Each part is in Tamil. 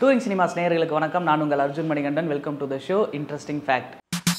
டூரிங் சினிமாஸ் நேயர்களுக்கு வணக்கம் நான் உங்கள் Arjun Manikandan welcome to the show interesting fact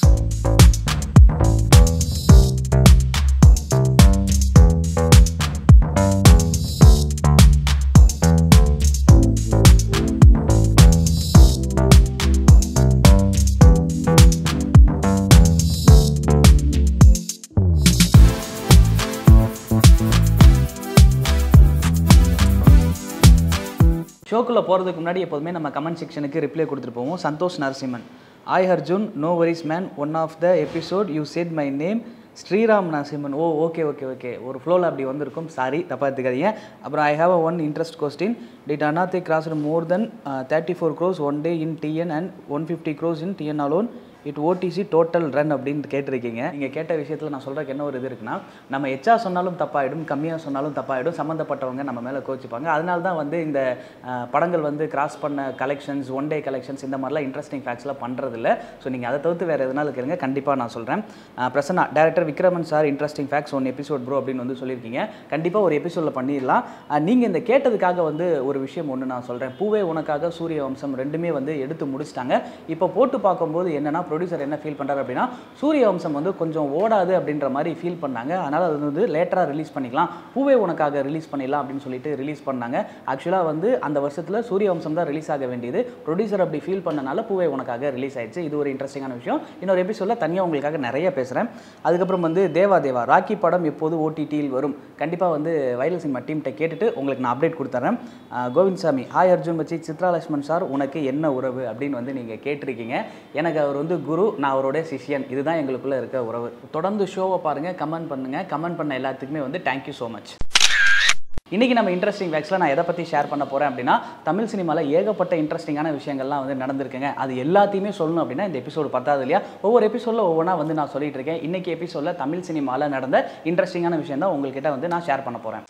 ஷோக்குள்ளே போகிறதுக்கு முன்னாடி எப்போதுமே நம்ம கமெண்ட் செக்ஷனுக்கு ரிப்ளை கொடுத்துட்டு போவோம் Santhosh Narasimhan hi Arjun no worries man one of the episode you said my name Sriram Narasimhan oh okay okay okay ஒரு ஃப்ளோவில் அப்படி வந்திருக்கும் சாரி தப்பாக எடுத்துக்காதீங்க அப்புறம் I have a one interest question did another cross more than thirty four crores one day in TN and one fifty crores in TN alone it ஓடிசி டோட்டல் ரன் அப்படின்னு கேட்டிருக்கீங்க நீங்கள் கேட்ட விஷயத்தில் நான் சொல்கிறக்கு என்ன ஒரு இது இருக்குன்னா நம்ம எச்சா சொன்னாலும் தப்பாயிடும் கம்மியாக சொன்னாலும் தப்பாயிடும் சம்மந்தப்பட்டவங்க நம்ம மேலே கோச்சிப்பாங்க அதனால தான் வந்து இந்த அஹ், படங்கள் வந்து கிராஸ் பண்ண கலெக்ஷன்ஸ் ஒன் டே கலெக்ஷன்ஸ் இந்த மாதிரிலாம் இன்ட்ரெஸ்டிங் ஃபேக்ட்ஸ்லாம் பண்ணுறதில்ல ஸோ நீங்கள் அதை தவிர்த்து வேறு எதனால கேளுங்க கண்டிப்பாக நான் சொல்கிறேன் Prasanna director Vikraman sir interesting facts one episode bro அப்படின்னு வந்து சொல்லியிருக்கீங்க கண்டிப்பாக ஒரு எபிசோடில் பண்ணிடலாம் நீங்கள் இந்த கேட்டதுக்காக வந்து ஒரு விஷயம் ஒன்று நான் சொல்கிறேன் பூவே உனக்காக சூரிய வம்சம் ரெண்டுமே வந்து எடுத்து முடிச்சிட்டாங்க இப்போ போட்டு பார்க்கும்போது என்னன்னா ப்ரொடியூசர் என்ன ஃபீல் பண்ணுறாரு அப்படின்னா சூரிய வம்சம் வந்து கொஞ்சம் ஓடாது அப்படின்ற மாதிரி ஃபீல் பண்ணாங்க அதனால் அது வந்து லேட்டராக ரிலீஸ் பண்ணிக்கலாம் பூவே உனக்காக ரிலீஸ் பண்ணிடலாம் அப்படின்னு சொல்லிட்டு ரிலீஸ் பண்ணாங்க ஆக்சுவலாக வந்து அந்த வருஷத்தில் சூரிய வம்சம் தான் ரிலீஸ் ஆக வேண்டியது ப்ரொடியூசர் அப்படி ஃபீல் பண்ணனால பூவே உனக்காக ரிலீஸ் ஆயிடுச்சு இது ஒரு இன்ட்ரெஸ்டிங்கான விஷயம் இன்னொரு எபிசோடில் தனியாக உங்களுக்காக நிறைய பேசுகிறேன் அதுக்கப்புறம் வந்து தேவா தேவா ராக்கி படம் எப்போது ஓடிடியில் வரும் கண்டிப்பாக வந்து வைரல் சினிமா டீம்கிட்ட கேட்டுட்டு உங்களுக்கு நான் அப்டேட் கொடுத்துட்றேன் அஹ் கோவிந்த் சாமி ஹாய் அர்ஜுன் வச்சு சித்ரா லட்சுமண் சார் உனக்கு என்ன உறவு அப்படின்னு வந்து நீங்கள் கேட்டிருக்கீங்க எனக்கு அவர் வந்து குரு நான் அவரோட சிஷ்யன் இதுதான் எங்களுக்குள்ள இருக்க உறவு தொடர்ந்து ஷோவை பாருங்கள் கமெண்ட் பண்ணுங்கள் கமெண்ட் பண்ண எல்லாத்துக்குமே வந்து தேங்க்யூ ஸோ மச் இன்றைக்கி நம்ம இன்ட்ரெஸ்டிங் ஃபேக்ட்ஸில் நான் எதை பற்றி ஷேர் பண்ண போகிறேன் அப்படின்னா தமிழ் சினிமாவில் ஏகப்பட்ட இன்ட்ரெஸ்டிங்கான விஷயங்கள்லாம் வந்து நடந்திருக்குங்க அது எல்லாத்தையுமே சொல்லணும் அப்படின்னா இந்த எபிசோடு பத்தாது இல்லையா ஒவ்வொரு எபிசோடில் ஒவ்வொன்றா வந்து நான் சொல்லிட்டு இருக்கேன் இன்றைக்கி எபிசோடில் தமிழ் சினிமாவில் நடந்த இன்ட்ரெஸ்டிங்கான விஷயம் தான் உங்கள்கிட்ட வந்து நான் ஷேர் பண்ண போகிறேன்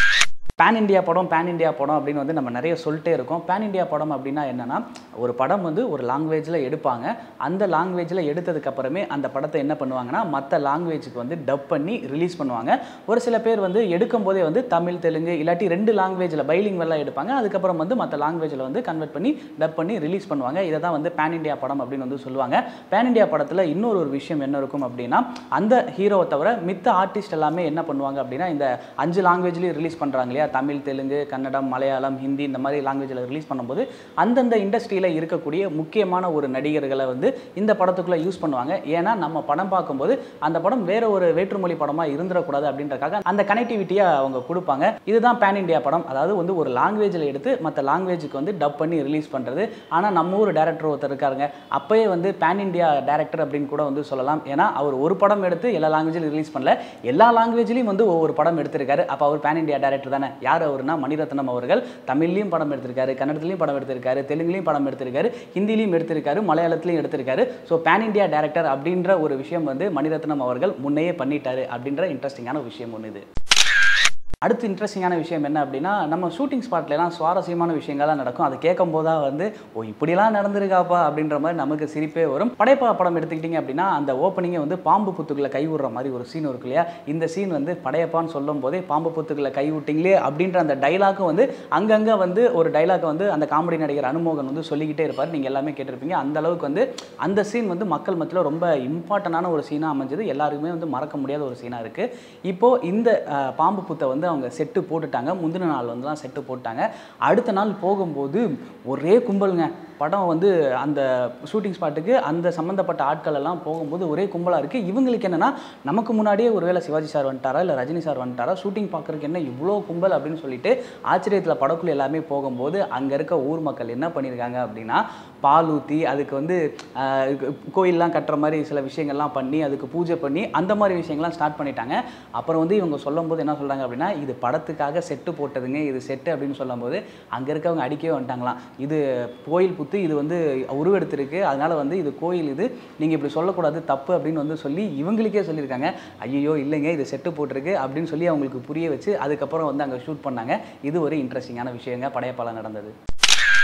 பேன் இந்தியா படம் பேன் இந்தியா படம் அப்படின்னு வந்து நம்ம நிறைய சொல்லிட்டே இருக்கோம் பேன் இந்தியா படம் அப்படின்னா என்னன்னா ஒரு படம் வந்து ஒரு லாங்குவேஜில் எடுப்பாங்க அந்த லாங்குவேஜில் எடுத்ததுக்கு அப்புறமே அந்த படத்தை என்ன பண்ணுவாங்கன்னா மற்ற லாங்குவேஜுக்கு வந்து டப் பண்ணி ரிலீஸ் பண்ணுவாங்க ஒரு சில பேர் வந்து எடுக்கும் போதே வந்து தமிழ் தெலுங்கு இல்லாட்டி ரெண்டு லாங்குவேஜில் பைலிங் வெல்லாம் எடுப்பாங்க அதுக்கப்புறம் வந்து மற்ற லாங்குவேஜில் வந்து கன்வெர்ட் பண்ணி டப் பண்ணி ரிலீஸ் பண்ணுவாங்க இதை தான் வந்து பேன் இந்தியா படம் அப்படின்னு வந்து சொல்லுவாங்க பேன் இந்தியா படத்தில் இன்னொரு ஒரு விஷயம் என்ன இருக்கும் அப்படின்னா அந்த ஹீரோவை தவிர மித்த ஆர்டிஸ்ட் எல்லாமே என்ன பண்ணுவாங்க அப்படின்னா இந்த அஞ்சு லாங்குவேஜ்லேயும் ரிலீஸ் பண்ணுறாங்க இல்லையா தமிழ் தெலுங்கு கன்னடம் மலையாளம் ஹிந்தி இந்த மாதிரி லாங்குவேஜில் ரிலீஸ் பண்ணும்போது அந்தந்த இண்டஸ்ட்ரியில் இருக்கக்கூடிய முக்கியமான ஒரு நடிகர்களை வந்து இந்த படத்துக்குள்ளே யூஸ் பண்ணுவாங்க ஏன்னா நம்ம படம் பார்க்கும்போது அந்த படம் வேற ஒரு வேற்றுமொழி படமாக இருந்துடக்கூடாது அப்படின்றக்காக அந்த கனெக்டிவிட்டியை அவங்க கொடுப்பாங்க இதுதான் பேன் இந்தியா படம் அதாவது வந்து ஒரு லாங்குவேஜில் எடுத்து மற்ற லாங்குவேஜுக்கு வந்து டப் பண்ணி ரிலீஸ் பண்ணுறது ஆனால் நம்ம ஊர் டேரக்டர் ஒருத்தர் இருக்காருங்க அப்பயே வந்து பேன் இந்தியா டேரக்டர் அப்படின்னு கூட வந்து சொல்லலாம் ஏன்னா அவர் ஒரு படம் எடுத்து எல்லா லாங்குவேஜிலும் ரிலீஸ் பண்ணல எல்லா லாங்குவேஜ்லையும் வந்து ஒவ்வொரு படம் எடுத்திருக்காரு அப்போ அவர் பேன் இந்தியா டேரக்டர் தானே யார் அவர்னா மணிரத்னம் அவர்கள் தமிழ்லையும் படம் எடுத்திருக்காரு கன்னடத்துலையும் படம் எடுத்திருக்காரு தெலுங்குலையும் படம் எடுத்திருக்காரு ஹிந்திலையும் எடுத்திருக்காரு மலையாளத்துலையும் எடுத்திருக்காரு ஸோ பேன் இந்தியா டேரக்டர் அப்படின்ற ஒரு விஷயம் வந்து மணிரத்னம் அவர்கள் முன்னையே பண்ணிட்டாரு அப்படின்ற இன்ட்ரெஸ்டிங்கான விஷயம் ஒன்று இது அடுத்து இன்ட்ரெஸ்டிங்கான விஷயம் என்ன அப்படின்னா நம்ம ஷூட்டிங் ஸ்பாட்லலாம் சுவாரஸ்யமான விஷயங்கள்லாம் நடக்கும் அதை கேட்கும் போதா வந்து ஓ இப்படிலாம் நடந்திருக்காப்பா அப்படின்ற மாதிரி நமக்கு சிரிப்பே வரும் படைப்பா படம் எடுத்துக்கிட்டிங்க அப்படின்னா அந்த ஓப்பனிங்கை வந்து பாம்பு புத்துக்களை கை விடுற மாதிரி ஒரு சீன் இருக்கு இல்லையா இந்த சீன் வந்து படையப்பான்னு சொல்லும் போதே பாம்பு புத்துக்களை கை விட்டிங்களே அப்படின்ற அந்த டைலாக்கும் வந்து அங்கங்கே வந்து ஒரு டைலாக் வந்து அந்த காமெடி நடிகர் அனுமோகன் வந்து சொல்லிக்கிட்டே இருப்பார் நீங்கள் எல்லாமே கேட்டிருப்பீங்க அந்த அளவுக்கு வந்து அந்த சீன் வந்து மக்கள் மத்தியில் ரொம்ப இம்பார்ட்டண்டான ஒரு சீனாக அமைஞ்சது எல்லாருக்குமே வந்து மறக்க முடியாத ஒரு சீனாக இருக்குது இப்போது இந்த அஹ், பாம்பு புத்தை வந்து அவங்க செட்டு போட்டுட்டாங்க முந்தின நாள் வந்து தான் செட்டு போட்டாங்க அடுத்த நாள் போகும்போது ஒரே கும்பலுங்க படம் வந்து அந்த ஷூட்டிங் ஸ்பாட்டுக்கு அந்த சம்மந்தப்பட்ட ஆட்கள் எல்லாம் போகும்போது ஒரே கும்பலாக இருக்குது இவங்களுக்கு என்னென்னா நமக்கு முன்னாடியே ஒருவேளை சிவாஜி சார் வந்துட்டாரா இல்லை ரஜினி சார் வந்துட்டாரா ஷூட்டிங் பார்க்குறதுக்கு என்ன இவ்வளோ கும்பல் அப்படின்னு சொல்லிட்டு ஆச்சரியத்தில் படக்குள்ள எல்லாமே போகும்போது அங்கே இருக்க ஊர் மக்கள் என்ன பண்ணியிருக்காங்க அப்படின்னா பால் ஊற்றி அதுக்கு வந்து ஆஹ், கோயில்லாம் கட்டுற மாதிரி சில விஷயங்கள்லாம் பண்ணி அதுக்கு பூஜை பண்ணி அந்த மாதிரி விஷயங்கள்லாம் ஸ்டார்ட் பண்ணிட்டாங்க அப்புறம் வந்து இவங்க சொல்லும்போது என்ன சொல்கிறாங்க அப்படின்னா இது படத்துக்காக செட்டு போட்டதுங்க இது செட்டு அப்படின்னு சொல்லும்போது அங்கே இருக்கவங்க அடிக்கவே வந்துட்டாங்களாம் இது கோயில் புத்து இது வந்து உருவெடுத்திருக்கு அதனால வந்து இது கோயில் இது நீங்கள் இப்படி சொல்லக்கூடாது தப்பு அப்படின்னு வந்து சொல்லி இவங்களுக்கே சொல்லியிருக்காங்க ஐயோ இல்லைங்க இது செட்டு போட்டிருக்கு அப்படின்னு சொல்லி அவங்களுக்கு புரிய வச்சு அதுக்கப்புறம் வந்து அங்கே ஷூட் பண்ணாங்க இது ஒரு இன்ட்ரெஸ்டிங்கான விஷயங்க படையப்பால நடந்தது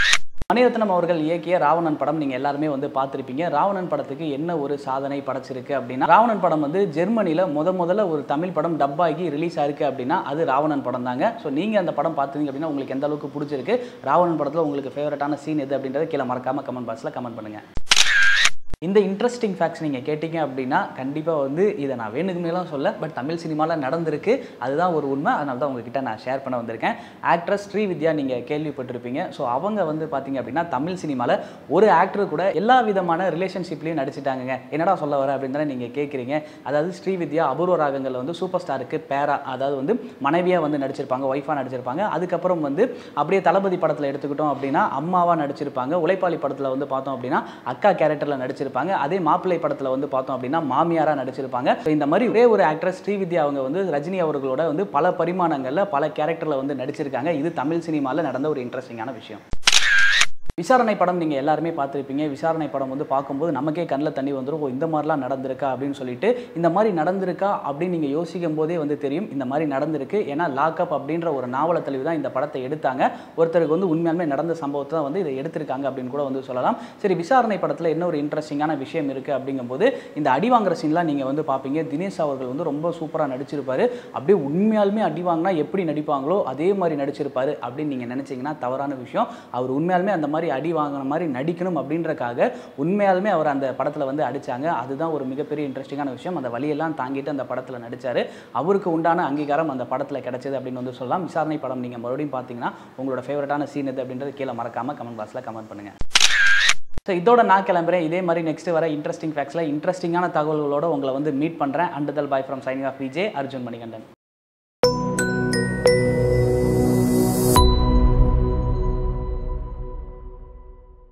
மணிரத்னம் அவர்கள் இயக்கிய ராவணன் படம் நீங்கள் எல்லாருமே வந்து பார்த்துருப்பீங்க ராவணன் படத்துக்கு என்ன ஒரு சாதனை படைச்சிருக்கு அப்படின்னா ராவணன் படம் வந்து ஜெர்மனியில் முத முதல்ல ஒரு தமிழ் படம் டப் ஆகி ரிலீஸ் ஆயிருக்கு அப்படின்னா அது ராவணன் படம் தாங்க ஸோ நீங்கள் அந்த படம் பார்த்தீங்க அப்படின்னா உங்களுக்கு எந்த அளவுக்கு பிடிச்சிருக்கு ராவணன் படத்தில் உங்களுக்கு ஃபேவரட்டான சீன் எது அப்படின்றத கீழே மறக்காமல் கமெண்ட் பாக்ஸில் கமெண்ட் பண்ணுங்கள் இந்த இன்ட்ரெஸ்டிங் ஃபேக்ட்ஸ் நீங்கள் கேட்டிங்க அப்படின்னா கண்டிப்பாக வந்து இதை நான் வேணுக்குமேலாம் சொல்ல பட் தமிழ் சினிமாவில் நடந்திருக்கு அதுதான் ஒரு உண்மை அதனால தான் உங்ககிட்ட நான் ஷேர் பண்ண வந்திருக்கேன் ஆக்ட்ரஸ் ஸ்ரீவித்யா நீங்கள் கேள்விப்பட்டிருப்பீங்க ஸோ அவங்க வந்து பார்த்தீங்க அப்படின்னா தமிழ் சினிமாவில் ஒரு ஆக்டர் கூட எல்லா விதமான ரிலேஷன்ஷிப்லேயும் நடிச்சிட்டாங்கங்க என்னடா சொல்ல வர அப்படின்னு தானே நீங்கள் கேட்குறீங்க அதாவது ஸ்ரீவித்யா அபூர்வ ராகங்களில் வந்து சூப்பர் ஸ்டாருக்கு பேரா அதாவது வந்து மனைவியாக வந்து நடிச்சிருப்பாங்க ஒய்ஃபாக நடிச்சிருப்பாங்க அதுக்கப்புறம் வந்து அப்படியே தளபதி படத்தில் எடுத்துக்கிட்டோம் அப்படின்னா அம்மாவாக நடிச்சிருப்பாங்க உழைப்பாளி படத்தில் வந்து பார்த்தோம் அப்படின்னா அக்கா கேரக்டரில் நடிச்சிருப்பாங்க அதே மாப்பிள்ளை படத்தில் வந்து பார்த்தோம் அப்படின்னா மாமியாராக நடிச்சிருப்பாங்க So, இந்த மாதிரி ஒரே ஒரு ஆக்ட்ரஸ் ஸ்ரீவித்யா அவங்க வந்து ரஜினி அவர்களோட வந்து பல பரிமாணங்களில் பல கேரக்டரில் வந்து நடிச்சிருக்காங்க இது தமிழ் சினிமாவில் நடந்த ஒரு இன்ட்ரெஸ்டிங்கான விஷயம் விசாரணை படம் நீங்கள் எல்லாருமே பார்த்துருப்பீங்க விசாரணை படம் வந்து பார்க்கும்போது நமக்கே கண்ணில் தண்ணி வந்துடும் ஓ இந்த மாதிரிலாம் நடந்திருக்கா அப்படின்னு சொல்லிட்டு இந்த மாதிரி நடந்திருக்கா அப்படின்னு நீங்கள் யோசிக்கும் போதே வந்து தெரியும் இந்த மாதிரி நடந்திருக்கு ஏன்னா லாக்அப் அப்படின்ற ஒரு நாவல தெளிவு தான் இந்த படத்தை எடுத்தாங்க ஒருத்தருக்கு வந்து உண்மையாலுமே நடந்த சம்பவத்தை தான் வந்து இதை எடுத்திருக்காங்க அப்படின்னு கூட வந்து சொல்லலாம் சரி விசாரணை படத்தில் என்ன ஒரு இன்ட்ரெஸ்டிங்கான விஷயம் இருக்குது அப்படிங்கும்போது இந்த அடி வாங்குற சீன்லாம் நீங்கள் வந்து பார்ப்பீங்க தினேஷ் அவர்கள் வந்து ரொம்ப சூப்பராக நடிச்சிருப்பாரு அப்படியே உண்மையாலுமே அடி வாங்கினா எப்படி நடிப்பாங்களோ அதே மாதிரி நடிச்சிருப்பாரு அப்படின்னு நீங்கள் நினச்சிங்கன்னா தவறான விஷயம் அவர் உண்மையாலுமே அந்த மாதிரி அடி வாங்கின மாதிரி நடிக்கணும் அப்படின்றக்காக உண்மையாலுமே அவர் அந்த படத்தில் வந்து அடிச்சாங்க அதுதான் ஒரு மிகப்பெரிய இன்ட்ரெஸ்டிங்கான விஷயம் அந்த வழியெல்லாம் தாங்கிட்டு அந்த படத்தில் நடிச்சாரு அவருக்கு உண்டான அங்கீகாரம் அந்த படத்தில் கிடைச்சது அப்படின்னு வந்து சொல்லலாம் விசாரணை படம் நீங்கள் மறுபடியும் பார்த்தீங்கன்னா உங்களோட ஃபேவரட்டான சீன் எது அப்படின்றது கீழே மறக்காமல் கமெண்ட் பாக்ஸில் கமெண்ட் பண்ணுங்கள் ஸோ இதோட நான் கிளம்புறேன் இதே மாதிரி நெக்ஸ்ட் வர இன்ட்ரெஸ்டிங் ஃபேக்ஸில் இன்ட்ரெஸ்டிங்கான தகவல்களோட உங்களை வந்து மீட் பண்ணுறேன் அண்டதல் bye from signing off VJ Arjun Manikandan